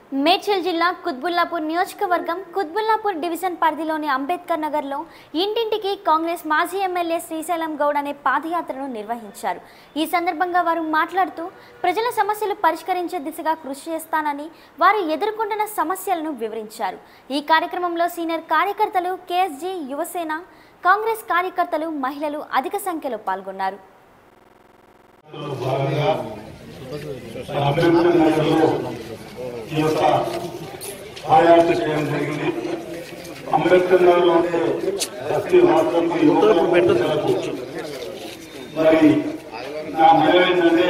మేడ్చల్ జిల్లా కుత్బుల్లాపూర్ నియోజకవర్గం కుత్బుల్లాపూర్ డివిజన్ పరిధిలోని అంబేద్కర్ నగర్లో ఇంటింటికి కాంగ్రెస్ మాజీ ఎమ్మెల్యే శ్రీశైలం గౌడ్ అనే పాదయాత్రను నిర్వహించారు ఈ సందర్భంగా వారు మాట్లాడుతూ ప్రజల సమస్యలు పరిష్కరించే దిశగా కృషి చేస్తానని వారు ఎదుర్కొంటున్న సమస్యలను వివరించారు ఈ కార్యక్రమంలో సీనియర్ కార్యకర్తలు కేఎస్జీ యువసేన కాంగ్రెస్ కార్యకర్తలు మహిళలు అధిక సంఖ్యలో పాల్గొన్నారు భాగంగా అంబేద్కర్ నగర్లో ఈ యొక్క పాదయాత్ర చేయడం జరిగింది అంబేద్కర్ నగర్లో ఉండే బస్తీ రాష్ట్రంలో యువకులకు ప్రజలకు మరి నా మనవి ఏంటంటే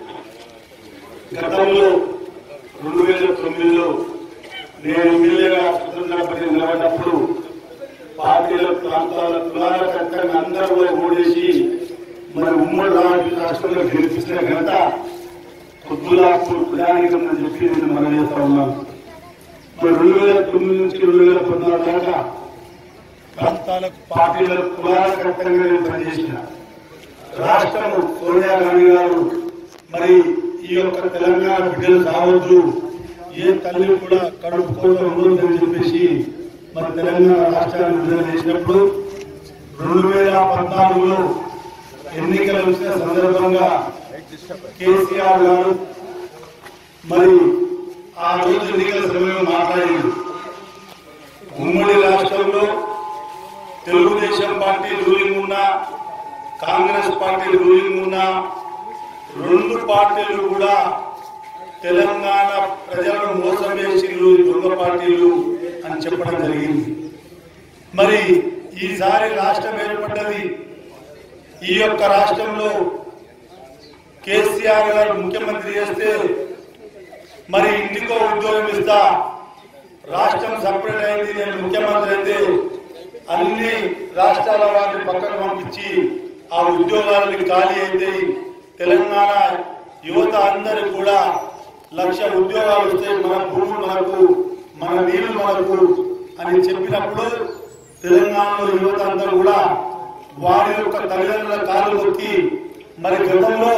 గతంలో రెండు వేల తొమ్మిదిలో నేను ఎమ్మెల్యేగా స్వతంత్ర పడి నిలబడినప్పుడు పార్టీల ప్రాంతాల కులాల కట్టని అందరూ కూడా ఓడేసి మరి ఉమ్మడి రాజు రాష్ట్రంలో గెలిపించిన ఘనత కుద్దులాపూర్ ప్రజానికం అని చెప్పి నేను మనం చేస్తా ఉన్నాను మరి రెండు వేల తొమ్మిది నుంచి రెండు వేల పద్నాలుగు దాకా ప్రాంతాలకు పార్టీలకు కులాల కట్టంగా నేను పనిచేసిన రాష్ట్రం సోనియా గాంధీ గారు మరి ఈ యొక్క తెలంగాణ బిడ్డలు కావచ్చు ఏ తల్లి కూడా కడుపు కోత ఉండదని చెప్పేసి మరి తెలంగాణ రాష్ట్రాన్ని విడుదల చేసినప్పుడు రెండు వేల పద్నాలుగులో ఎన్నికలు వచ్చిన సందర్భంగా కేసీఆర్ గారు మరి ఆ రోజు ఎన్నికల సమయంలో మాట్లాడింది ఉమ్మడి రాష్ట్రంలో తెలుగుదేశం పార్టీ రూలింగ్ ఉన్నా కాంగ్రెస్ పార్టీ రూలింగ్ ఉన్నా రెండు పార్టీలు కూడా తెలంగాణ ప్రజలను మోసం చేసిర్రు ఈ దొంగ పార్టీలు అని చెప్పడం జరిగింది మరి ఈసారి రాష్ట్రం ఏర్పడ్డది ఈ యొక్క రాష్ట్రంలో కేసీఆర్ గారు ముఖ్యమంత్రి చేస్తే మరి ఇంటికో ఉద్యోగం ఇస్తా రాష్ట్రం సపరేట్ అయింది నేను ముఖ్యమంత్రి అయితే అన్ని రాష్ట్రాల వారిని పక్కన పంపించి ఆ ఉద్యోగాలని ఖాళీ అయితే తెలంగాణ యువత అందరూ కూడా లక్ష ఉద్యోగాలు వస్తాయి మన భూములు మనకు మన నీళ్లు మనకు అని చెప్పినప్పుడు తెలంగాణలో యువత అందరూ కూడా వారి యొక్క తల్లిదండ్రుల కాలు మొక్కి మరి గతంలో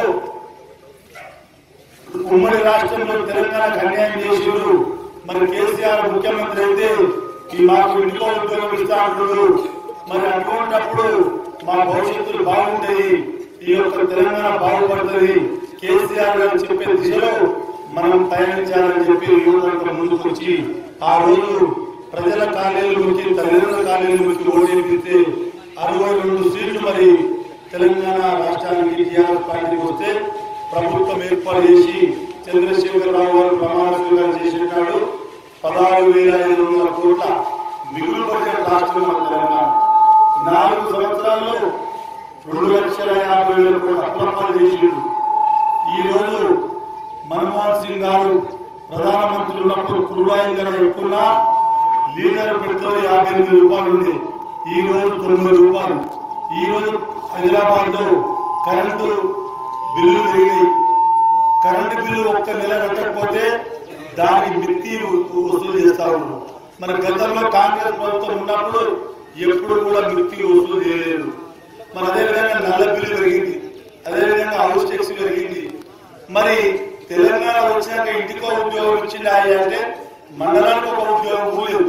ఉమ్మడి రాష్ట్రంలో తెలంగాణకు అన్యాయం చేసిరు మరి కేసీఆర్ ముఖ్యమంత్రి అయితే ఈ మాకు ఇంట్లో ఉద్యోగం ఇస్తా అంటున్నారు మరి అటువంటిప్పుడు మా భవిష్యత్తులు బాగుంటాయి ఈ యొక్క తెలంగాణ బాగుపడుతుంది కేసీఆర్ గారు చెప్పే దిశలో మనం పయనించాలని చెప్పి యువతంతా ముందుకు వచ్చి ఆ రోజు ప్రజల కాలేజీలోకి తల్లిదండ్రుల కాలేజీలోకి ఓటేపిస్తే అరవై రెండు సీట్లు మరి తెలంగాణ రాష్ట్రానికి టీఆర్ఎస్ పార్టీకి వస్తే ప్రభుత్వం ఏర్పాటు చేసి చంద్రశేఖరరావు గారు ప్రమాణ స్వీకారం చేసినాడు పదహారు వేల ఐదు వందల కోట్ల మిగులు పడిన రాష్ట్రం మన తెలంగాణ నాలుగు సంవత్సరాల్లో రెండు లక్షల యాభై వేల కోట్ల అప్రమాలు చేసిండు ఈ రోజు మన్మోహన్ సింగ్ గారు ప్రధానమంత్రి ఉన్నప్పుడు క్రూడాయిల్ ధర ఎక్కున్నా లీటర్ పెట్రోల్ యాభై ఎనిమిది రూపాయలు ఉంది ఈ రోజు తొమ్మిది రూపాయలు ఈ రోజు హైదరాబాద్ లో కరెంటు బిల్లు పెరిగినాయి కరెంటు బిల్లు ఒక్క నెల కట్టకపోతే దానికి మిత్తి వసూలు చేస్తా ఉన్నారు మరి గతంలో కాంగ్రెస్ ప్రభుత్వం ఉన్నప్పుడు ఎప్పుడు కూడా మిత్తి వసూలు చేయలేదు మరి అదేవిధంగా నల్ల బిల్లు పెరిగింది అదేవిధంగా హౌస్ ట్యాక్స్ పెరిగింది మరి తెలంగాణ వచ్చినాక ఇంటికో ఉద్యోగం ఇచ్చింది ఆయన అంటే మండలానికి ఒక ఉద్యోగం లేదు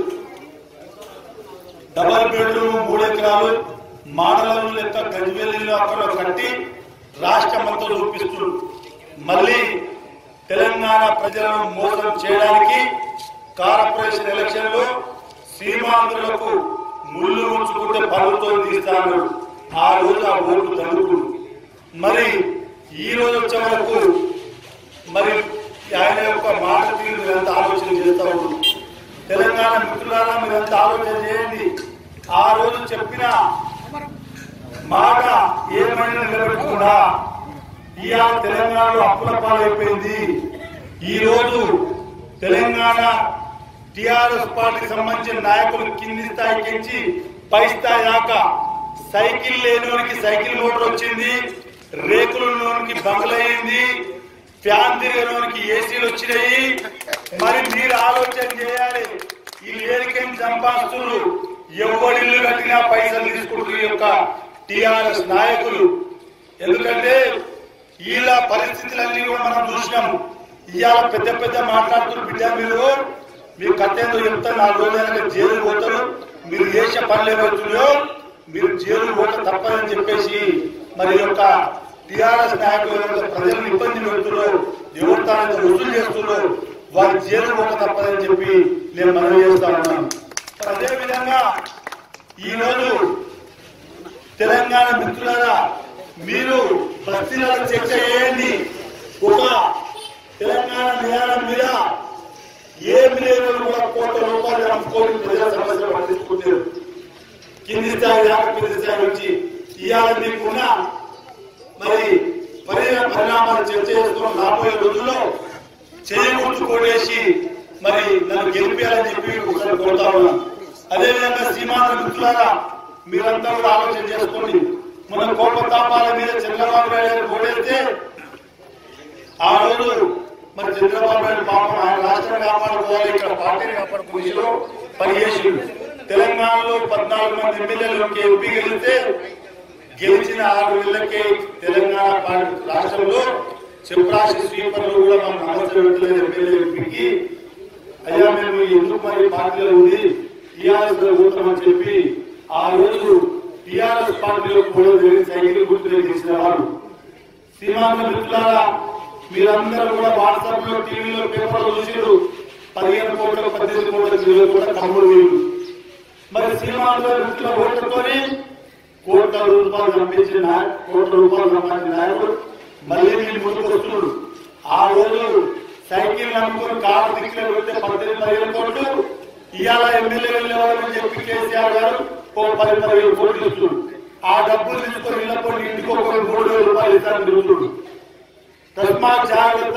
డబల్ బెడ్రూమ్ మూడు ఎకరాలు మాడలను లెక్క గజ్వెల్లిలో అక్కడ కట్టి రాష్ట్రమంతా చూపిస్తూ మళ్ళీ తెలంగాణ ప్రజలను మోసం చేయడానికి కార్పొరేషన్ ఎలక్షన్ లో సీమాంధ్రులకు ముళ్ళు ఉంచుకుంటే ప్రభుత్వం తీస్తాను ఆ రోజు ఆ ఓటు తడుపుడు మరి ఈ రోజు వచ్చే వరకు మరి ఆయన యొక్క మాట తీరు మీరంతా ఆలోచన చేస్తా ఉన్నారు తెలంగాణ మిత్రులారా మీరంతా ఆలోచన చేయండి ఆ రోజు చెప్పిన మాట ఏమైనా నిలబెట్టుకున్నా ఇవాళ తెలంగాణలో అప్పుల పాలైపోయింది ఈ రోజు తెలంగాణ టిఆర్ఎస్ పార్టీకి సంబంధించిన నాయకులు కింది స్థాయికి నుంచి పై స్థాయి దాకా సైకిల్ లేనివానికి సైకిల్ మోటార్ వచ్చింది రేకులు ఉన్నవానికి బంగ్లయింది ఫ్యాన్ తిరిగినవానికి ఏసీలు వచ్చినాయి మరి మీరు ఆలోచన చేయాలి ఈ ఏరికేం సంపాదిస్తున్నారు ఎవరిల్లు కట్టినా పైసలు తీసుకుంటున్న ఈ యొక్క టిఆర్ఎస్ నాయకులు ఎందుకంటే వీళ్ళ పరిస్థితులన్నీ కూడా మనం చూసినాం ఇవాళ పెద్ద పెద్ద మాట్లాడుతున్న బిడ్డ మీరు మీరు కట్టేందుకు చెప్తారు నాలుగు రోజులు జైలు పోతారు మీరు చేసే పనులు ఏమవుతున్నాయో మీరు జైలు పోక తప్పదని చెప్పేసి మరి ఈ యొక్క టిఆర్ఎస్ నాయకులు ఎవరైతే ప్రజలను ఇబ్బంది పెడుతున్నారు ఎవరు తాను వసూలు చేస్తున్నారు వారి జైలు పోక తప్పదని చెప్పి నేను మనవి చేస్తా ఉన్నాను అదే విధంగా ఈ రోజు తెలంగాణ మిత్రులారా మీరు బస్తీలలో చర్చ చేయండి ఒక తెలంగాణ నియామం మీద ఏమి లేని కూడా కోట్ల రూపాయలు అమ్ముకోని ప్రజల సమస్యలు పట్టించుకుంటారు కింది స్థాయి దాకా కింది స్థాయి నుంచి ఇవాళ మీకున్న మరి పరిణామ పరిణామాలు చర్చ చేసుకున్న రాబోయే రోజుల్లో చేయకూడదు కోడేసి మరి నన్ను గెలిపేయాలని చెప్పి ఒకసారి కోరుతా ఉన్నాను అదేవిధంగా సీమాంత మిత్రులారా మీరంతా కూడా ఆలోచన చేసుకోండి మన కోప తాపాల మీద చంద్రబాబు నాయుడు గారు ఓడేస్తే ఆ రోజు మరి చంద్రబాబు నాయుడు పాపం ఆయన రాష్ట్రం కాపాడుకోవాలి ఇక్కడ పార్టీని కాపాడుకోవడంలో పనిచేసి తెలంగాణలో పద్నాలుగు మంది ఎమ్మెల్యేలకి ఎంపీ గెలిస్తే గెలిచిన ఆరు నెలలకే తెలంగాణ పార్టీ రాష్ట్రంలో చెప్రాసి స్వీపర్లు కూడా మనం నమస్తే పెట్టలేదు ఎమ్మెల్యే ఎంపీకి అయ్యా మేము ఎందుకు మరి పార్టీలో ఉంది టీఆర్ఎస్ లో పోతామని చెప్పి ఆ రోజు టీఆర్ఎస్ పార్టీలో కూడా జరిగి సైకిల్ గుర్తు చేసిన వారు సీమాంత మిత్రులారా మీరందరూ కూడా వాట్సాప్ లో టీవీలో పేపర్లో చూసారు పదిహేను కోట్ల పద్దెనిమిది కోట్ల జిల్లాలో కూడా తమ్ముడు వీళ్ళు మరి సీమాంత మిత్రుల ఓట్లతోని కోట్ల రూపాయలు సంపించిన నాయ- కోట్ల రూపాయలు సంపాదించిన నాయకుడు మళ్ళీ మీరు ముందుకు వస్తున్నాడు ఆ రోజు సైకిల్ నమ్ముకుని కారు దిక్కులో పెడితే పద్దెనిమిది పదిహేను కోట్లు ఇవాళ ఎమ్మెల్యే వెళ్ళేవారని చెప్పి కేసీఆర్ గారు ఓ పది పదిహేను కోట్లు ఇస్తున్నాడు ఆ డబ్బులు తీసుకొని వెళ్ళకుండా ఇంటికి ఒక మూడు వేల రూపాయలు ఇస్తారని తిరుగుతుడు తస్మాత్ జాగ్రత్త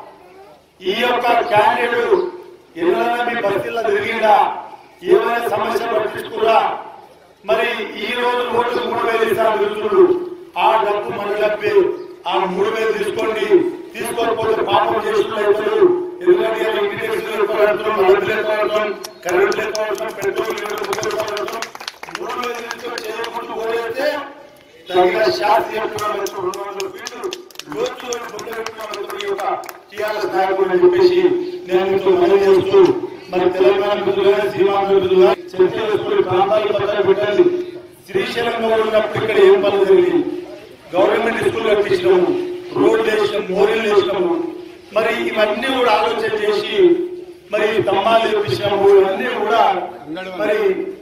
ఈ యొక్క క్యాండిడేట్ ఎవరైనా మీ బస్తీల్లో తిరిగిందా ఏమైనా సమస్య పట్టించుకురా మరి ఈ రోజు ఓట్లు మూడు వేలు ఇస్తాను తిరుగుతుడు ఆ డబ్బు మన డబ్బే ఆ మూడు వేలు తీసుకోండి తీసుకోకపోతే పాపం చేస్తున్నారు ఎందుకంటే ఇలా ఇంటి టెక్స్టులు ఎక్కువ నలుగు లేకపోవడం కరెంట్ లేకపోవడం పెట్రోల్ లేకపోవడం మూడు వేలు తీసుకొని చేయకుండా ఓడేస్తే తగిన శాస్త్రీయ రెండు వందల ఫీట్లు లోతులో పొందగలుగుతున్న ఈ యొక్క టీఆర్ఎస్ నాయకుడు అని చెప్పేసి నేను మీతో మనవి చేస్తూ మరి తెలంగాణ బిడ్డలుగా సీమాంధ్ర బిడ్డలుగా చర్చ చేసుకుని ప్రాంతాలు పక్కన పెట్టండి శ్రీశైలంలో ఉన్నప్పుడు ఇక్కడ ఏం పనులు జరిగింది గవర్నమెంట్ స్కూల్ కట్టించినాము రోడ్లు వేసినాము మోరీలు వేసినాము మరి ఇవన్నీ కూడా ఆలోచన చేసి మరి దమ్మాలు తెప్పించినాము ఇవన్నీ కూడా మరి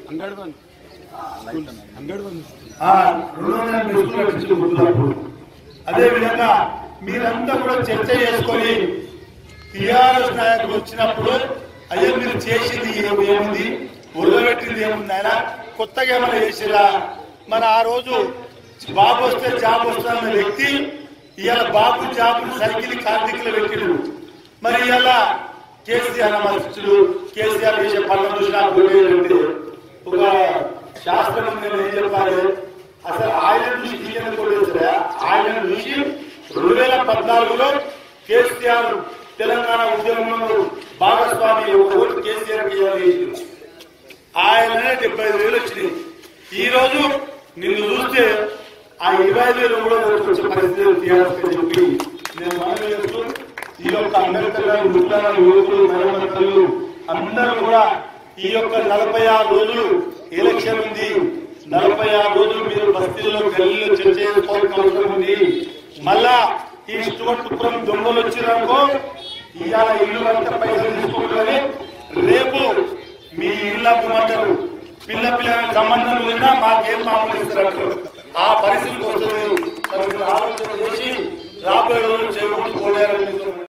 ఆ రెండు వందల నిరుస్తులు కట్టించుకుంటున్నప్పుడు అదే విధంగా మీరంతా కూడా చర్చ చేసుకొని టిఆర్ఎస్ నాయకులు వచ్చినప్పుడు అయ్యో మీరు చేసింది ఏమి ఏముంది ఉరగబెట్టింది ఏముంది ఆయన కొత్తగా ఏమైనా చేసిరా మన ఆ రోజు బాబు వస్తే జాబ్ వస్తుందన్న వ్యక్తి ఇవాళ బాబు జాబ్ సైకిల్ కార్తీకులు పెట్టిండు మరి ఇవాళ కేసీఆర్ మనుషులు కేసీఆర్ చేసే పనులు చూసినా పోయేదంటే ఒక శాస్త్రం ఉంది, నేను ఏం చెప్పాలి అసలు ఆయన చూసి ఈయన కొట్టేసరా ఆయన చూసి రెండు వేల పద్నాలుగులో కేసీఆర్ తెలంగాణ ఉద్యమంలో భాగస్వామి ఒక ఓటు కేసీఆర్ చేయాలి ఆయననే డెబ్బై ఐదు వేలు వచ్చినాయి ఈ రోజు నిన్ను చూస్తే ఆ ఇరవై ఐదు వేలు కూడా ఓటు వచ్చే పరిస్థితి టీఆర్ఎస్ కి చెప్పి నేను మనవి చేస్తూ ఈ యొక్క అంబేద్కర్ గారి ముట్టాల యువకులు మరమతలు అందరూ కూడా ఈ యొక్క నలభై ఆరు రోజులు ఎలక్షన్ ఉంది నలభై ఆరు రోజులు మీరు బస్తీల్లో గల్లీలో చర్చ చేసుకోవాల్సిన అవసరం ఉంది మళ్ళా ఈ స్టోర్పురం దొంగలు వచ్చినారనుకో ఇవాళ ఇల్లు అంతా పైసలు తీసుకుంటారని రేపు మీ ఇల్లు అమ్మమంటారు పిల్ల పిల్లల సంబంధం ఉన్నా మాకేం మామూలు ఇస్తారు అంటారు. ఆ పరిస్థితికి వస్తుంది